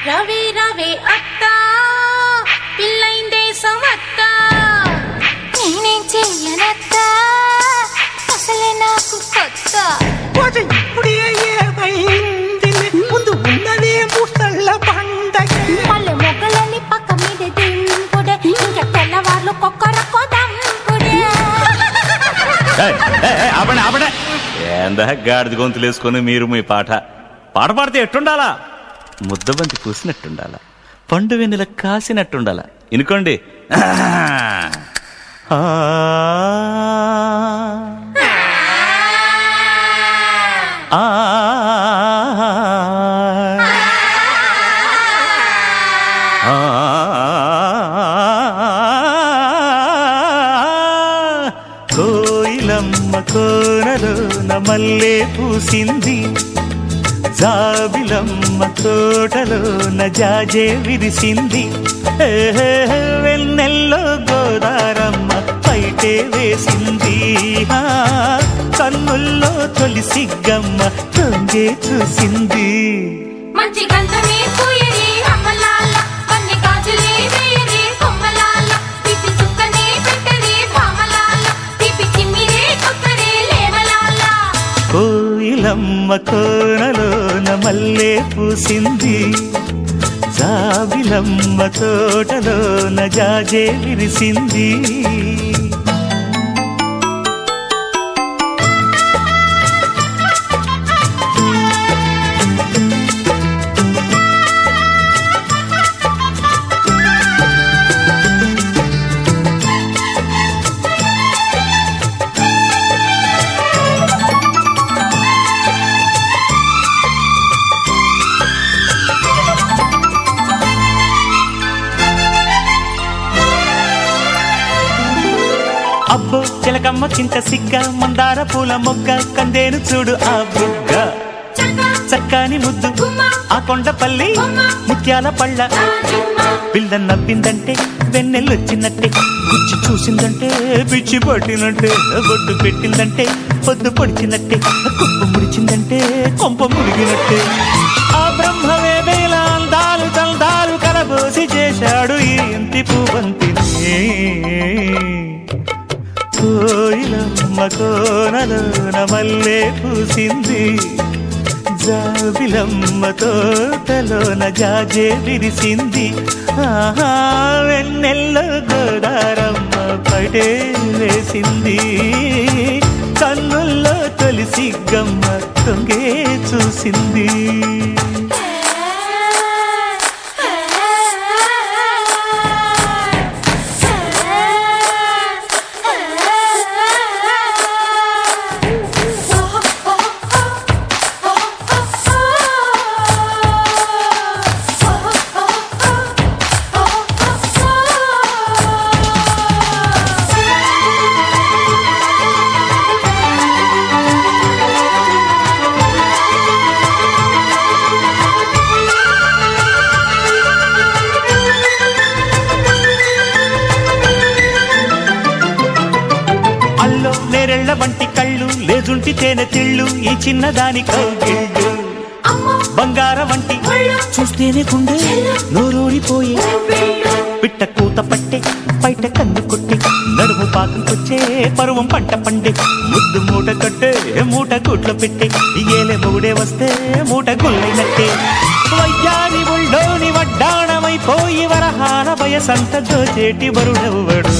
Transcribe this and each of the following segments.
రవి రవి అత్త పిల్లైందే సమత్త నేనేం చెయ్యనత్తా అసలే నాకు కొత్త పోతే ఇప్పుడే ఏమైంది ముందు ఉన్నదే ముసళ్ళ పండగ మళ్ళీ మొగ్గలని పక్క మీద దింపుడే ఇంకా తెల్లవార్లు కొక్కరకో దంపుడే ఏయ్, ఏయ్, ఏయ్, ఆపండి ఆపండి ఏందా గాడిద గొంతులు వేసుకొని మీరు మీ పాట పాట పాడితే ఎట్టుండాలా ముద్దబంతి పూసినట్టుండాలా పండు వెన్నెల కాసినట్టుండాలా ఇనుకోండి ఆ. ఆ. కోయిలమ్మ కోనలోన మల్లె పూసింది జాబిలమ్మ తోటలోన జాజే విరిసింది ఏహే, వెన్నెల్లో గోదారమ్మ పైటే వేసింది ఆ, కన్నుల్లో తొలి సిగ్గమ్మ తొంగే చూసింది మంచి గంధమే పూయని అమ్మలాల కొన్ని గాజులే వేయని కొమ్మలాల పిపి చుక్కనే పెట్టని భామలాల పిపి చిమ్మిరే కొక్కరే లేవలాల కోయిలమ్మ కోనలోన మల్లె పూసింది జాబిలమ్మ తోటలోన జాజే విరిసింది అబ్బో చిలకమ్మ చింత సిగ్గ మందార పూల మొగ్గ కందేను చూడు ఆ బుగ్గ చక్క చక్కని ముద్దు గుమ్మ ఆ కొండపల్లి బొమ్మ ముత్యాల పళ్ళ రాజమ్మ పిల్ల నవ్విందంటే వెన్నెల్లొచ్చిందంటే గుచ్చి చూసిందంటే పిచ్చి పట్టినట్టే బొట్టు పెట్టిందంటే పొద్దు పొడిచినట్టే కుప్పు ముడిచిందంటే కొంప మురిగినట్టే ఆ బ్రహ్మవే వేల అందాలు చల్దాలు కలబోసి చేశాడు ఈ ఇంటి పువ్వంతిని కోయిలమ్మ కోనలోన మల్లె పూసింది జాబిలమ్మ తోటలోన జాజే విరిసింది ఆహా వెన్నెల్లో గోదారమ్మ పడే వేసింది కన్నుల్లో తొలిసి గమ్మ తొంగే చూసింది అల్లో నేరెళ్ళ వంటి కళ్ళు లేజుంటి తేనె తిళ్ళు ఈ చిన్నదాని కౌగిళ్ళు బంగార వంటి చూస్తేనే గుండె నోరూరిపోయి పిట్ట కూత పట్టే బయట కన్ను కొట్టే నడుము పాకంకొచ్చే పరువం పంట పండే ముద్దు మూట కట్టే మూట గుడ్లు పెట్టే ఏలే మొగుడే వస్తే మూట గుల్లైనట్టే వయ్యారి ఒళ్ళోని వడ్డాణమైపోయి వరహాన వయసంత దోచేటి వరుడెవ్వడు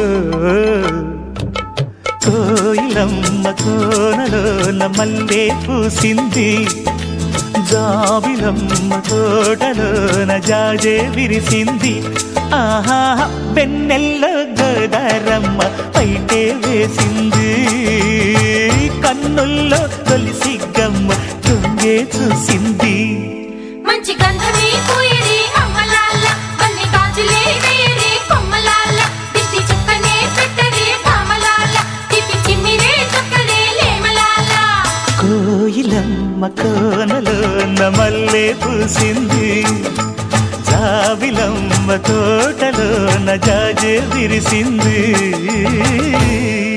కోయిలమ్మ కోనలోన మల్లె పూసింది జాబిలమ్మ తోటలోన జాజే విరిసింది ఆహా వెన్నెల్ల గోదారమ్మ పైటే వేసింది కన్నుల్లో తొలిసి గమ్మ తొంగే చూసింది మంచి గంధమే పూయని అమ్మలాల కొన్ని గాజులే వేయని కొమ్మలాల పిపి చుక్కనే పెట్టని భామలాల పిపి చిమ్మిరే కొక్కరే లేవలాల కోయిలమ్మ కోనలోన మల్లె పూసింది జాబిలమ్మ తోటలోన జాజే విరిసింది